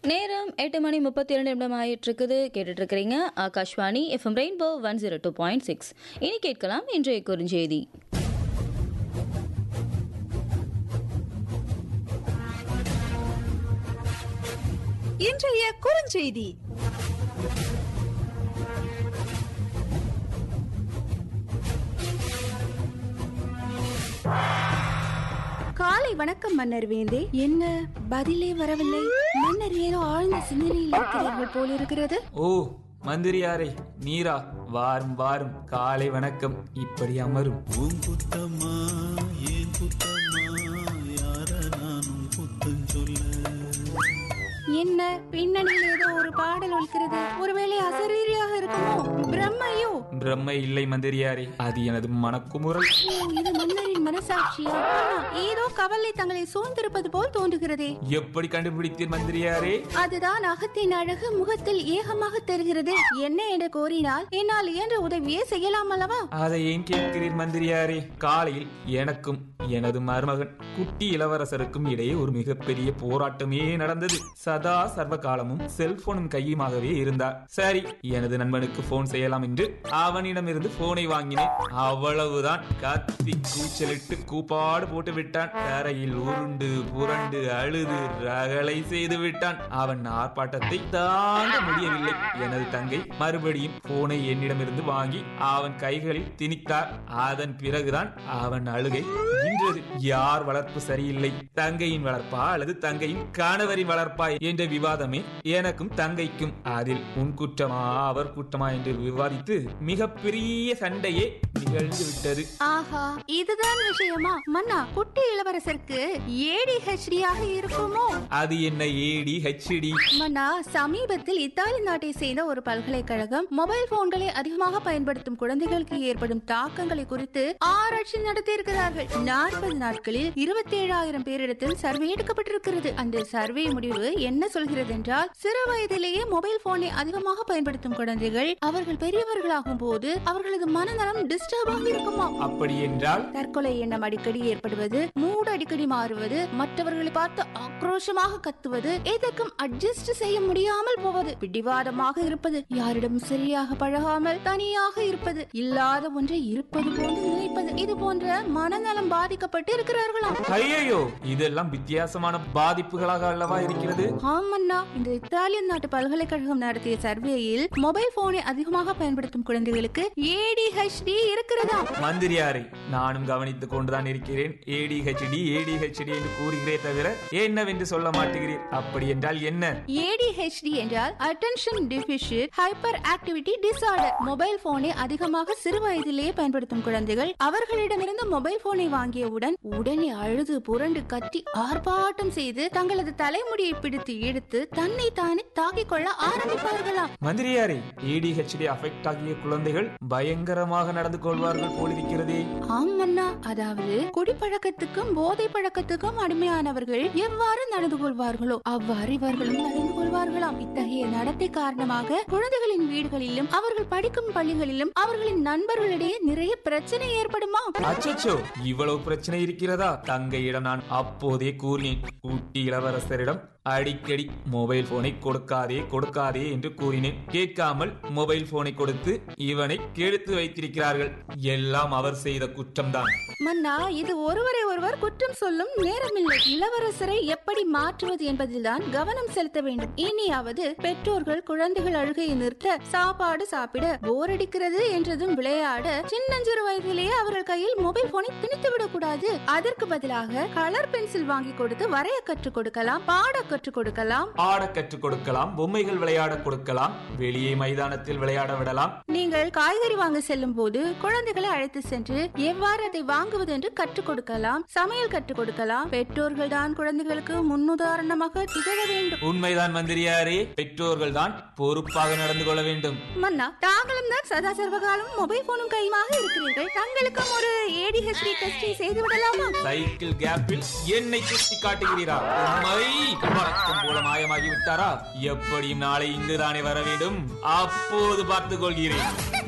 நேரம் எட்டு மணி முப்பத்தி இரண்டு நிமிடம் ஆயிட்டு இருக்குது கேட்டுட்டு இருக்கிறீங்க Akashvani FM rainbow one zero two point six இனி கேட்கலாம் இன்றைய குறுஞ்செய்தி இன்றைய குறுஞ்செய்தி காலை வணக்கம் மன்னர் வேந்தே என்ன பதிலே வரவில்லை மன்னர் ஏதோ ஆழ்ந்த சிந்தனையில் இருக்கிறீர்கள் போல் இருக்கிறது ஓ மந்திரியாரே நீரா வாரும் வாரும் காலை வணக்கம் இப்படி அமரும் உன் குத்தம்மா ஏன் குத்தம்மா யார நானும் குத்தம் சொல்ல என்ன பின்னணியில் ஏதோ ஒரு பாடல் ஒலிக்கிறது ஒருவேளை அசரீரியாக இருக்குமோ பிரம்மையோ பிரம்மை இல்லை மந்திரியாரே அது எனது மனக்குமுறல் ஓ, இது மன்னரின் மனசாட்சியா ஆனா, ஏதோ கவலை தங்களை சூழ்ந்திருப்பது போல் தோன்றுகிறதே எப்படி கண்டுபிடித்தீர் மந்திரியாரே அதுதான் அகத்தின் அழகு முகத்தில் ஏகமாக தெரிகிறது என்ன என கோரினால் என்னால் இயன்ற உதவியே செய்யலாம் அல்லவா அதை ஏன் கேட்கிறீர் மந்திரியாரே காலையில் எனக்கும் எனது மருமகன் குட்டி இளவரசருக்கும் இடையே ஒரு மிகப்பெரிய போராட்டமே நடந்தது சதா சர்வ காலமும் செல்போனும் கையுமாகவே இருந்தார் சரி எனது நண்பனுக்கு போன் செய்யலாம் என்று அவனிடமிருந்து போனை வாங்கினேன் அவ்வளவுதான் கத்தி கூச்சலிட்டு கூப்பாடு போட்டு விட்டான் தரையில் உருண்டு புரண்டு அழுது ரகளை செய்து விட்டான் அவன் ஆர்ப்பாட்டத்தை தாங்க முடியவில்லை எனது தங்கை மறுபடியும் போனை என்னிடமிருந்து வாங்கி அவன் கைகளில் திணித்தார் அதன் பிறகுதான் அவன் அழுகை நின்றது யார் வளர்ப்பு சரியில்லை தங்கையின் வளர்ப்பா அல்லது தங்கையின் கணவரின் வளர்ப்பா என்ற விவாதமே எனக்கும் தங்கைக்கும் அதில் உன் குற்றமா அவர் குற்றமா என்று விவாதித்து மிகப்பெரிய சண்டையே நிகழ்ந்து விட்டது ஆஹா இதுதான் விஷயமா மன்னா குட்டி இளவரசருக்கு ஏடிஹெச்டியாக இருக்குமோ அது என்ன ஏடி ஹெச்டி மன்னா சமீபத்தில் இத்தாலி நாட்டை சேர்ந்த ஒரு பல்கலைக்கழகம் மொபைல் போன்களை அதிகமாக பயன்படுத்தும் குழந்தைகளுக்கு ஏற்படும் தாக்கங்களை குறித்து ஆராய்ச்சி நடத்தி இருக்கிறார்கள் நாற்பது நாட்களில் இருபத்தி ஏழாயிரம் பேரிடத்தில் சர்வே எடுக்கப்பட்டிருக்கிறது அந்த சர்வே முடிவு என்ன சொல்கிறது என்றால் சிறு வயதிலேயே மொபைல் போனை அதிகமாக பயன்படுத்தும் குழந்தைகள் அவர்கள் பெரியவர்களாகும் போது அவர்களது மனநலம் டிஸ்டர்பாக இருக்குமா அப்படி என்றால் தற்கொலை எண்ணம் அடிக்கடி ஏற்படுவது மூடு அடிக்கடி மாறுவது மற்றவர்களை பார்த்து ஆக்ரோஷமாக கத்துவது எதற்கும் அட்ஜஸ்ட் செய்ய முடியாமல் போவது பிடிவாதமாக இருப்பது யாரிடம் சரியாக பழகாமல் தனியாக இருப்பது இல்லாத ஒன்றை இருப்பது போன்று நினைப்பது இது போன்ற மனநலம் பாதிக்கப்பட்டு இருக்கிறார்களாம் ஐயோ இதெல்லாம் வித்தியாசமான பாதிப்புகளாக அல்லவா இருக்கிறது ஆமண்ணா இந்த இத்தாலியன் நாட்டு பல்கலைக்கழகம் நடத்திய சர்வேயில் மொபைல் போனை அதிகமாக பயன்படுத்தும் குழந்தைகளுக்கு ஏடிஹெச்டி இருக்கிறதா மந்திரியாரை நானும் கவனித்துக் கொண்டுதான் இருக்கிறேன் ஏடிஹெச்டி ஏடிஹெச்டி என்று கூறுகிறே தவிர என்னவென்று சொல்ல மாட்டேகிறீர் அப்படி என்றால் என்ன ADHD என்றால் attention deficit hyperactivity disorder mobile போனை அதிகமாக சிறு வயதிலேயே பயன்படுத்தும் குழந்தைகள் அவர்களிடமிருந்து மொபைல் போனை வாங்கியவுடன் உடனே அழுது புரண்டு கத்தி ஆர்ப்பாட்டம் செய்து தங்களது தலைமுடியை பிடித்து இழுத்து தன்னை தானே தாக்கிக் கொள்ள ஆரம்பிப்பார்களாம் மந்திரியாரே ஏடிஹெச்டி அஃபெக்ட் ஆகிய குழந்தைகள் பயங்கரமாக நடந்து கொள்வார்கள் போலிருக்கிறதே ஆமண்ணா அதாவது குடிப்பழக்கத்துக்கும் போதை பழக்கத்துக்கும் அடிமையானவர்கள் எவ்வாறு நடந்து கொள்வார்களோ அவ்வாறு இவர்களும் நடந்து கொள்வார்களாம் இத்தகைய நடத்தை காரணமாக குழந்தைகளின் வீடுகளிலும் அவர்கள் படிக்கும் பள்ளிகளிலும் அவர்களின் நண்பர்களிடையே நிறைய பிரச்சனை ஏற்படுமா அச்சச்சோ இவ்வளவு பிரச்சனை இருக்கிறதா தங்கையிடம் நான் அப்போதே கூறினேன் ஊட்டி இளவரசரிடம் அடிக்கடி மொபைல் போனை கொடுக்காதே கொடுக்காதே என்று கூறினேன் கேட்காமல் மொபைல் போனை கொடுத்து இவனை கெடுத்து வைத்திருக்கிறார்கள் எல்லாம் அவர் செய்த குற்றம்தான் மன்னா இது ஒருவரை ஒருவர் குற்றம் சொல்லும் நேரமில்லை இளவரசரை எப்படி மாற்றுவது என்பதில்தான் கவனம் செலுத்த வேண்டும் இனியாவது பெற்றோர்கள் குழந்தைகள் அழுகையை நிறுத்த சாப்பாடு சாப்பிட போர் அடிக்கிறது என்றதும் விளையாட சின்னஞ்சிறு வயதிலேயே அவர்கள் கையில் மொபைல் போனை திணித்து விடக்கூடாது அதற்கு பதிலாக கலர் பென்சில் வாங்கி கொடுத்து வரைய கற்றுக் கொடுக்கலாம் பாட கற்றுக் கொடுக்கலாம் ஆட கற்றுக் கொடுக்கலாம் பொம்மைகள் விளையாட கொடுக்கலாம் வெளியே மைதானத்தில் விளையாட விடலாம் நீங்கள் காய்கறி வாங்க செல்லும் போது குழந்தைகளை அழைத்து சென்று எவ்வாறு அதை வாங்குவது என்று கற்றுக் கொடுக்கலாம் சமையல் கற்றுக் கொடுக்கலாம் பெற்றோர்கள் தான் குழந்தைகளுக்கு முன்னுதாரணமாக திகழ வேண்டும் உண்மைதான் மந்திரியாரே பெற்றோர்கள் தான் பொறுப்பாக நடந்து கொள்ள வேண்டும் மன்னா தாங்களும் தான் சதா சர்வகாலம் மொபைல் போனும் கையுமாக இருக்கிறீர்கள் தங்களுக்கும் ஒரு ஏடிஹெச்டி டெஸ்டை செய்து விடலாமா சைக்கிள் கேப்பில் என்னை சுட்டி காட்டுகிறீரா உண்மை வழக்கம் போல மாயமாகி விட்டாரா எப்படியும் நாளை இங்குதானே வர வேண்டும் அப்போது பார்த்துக் கொள்கிறேன்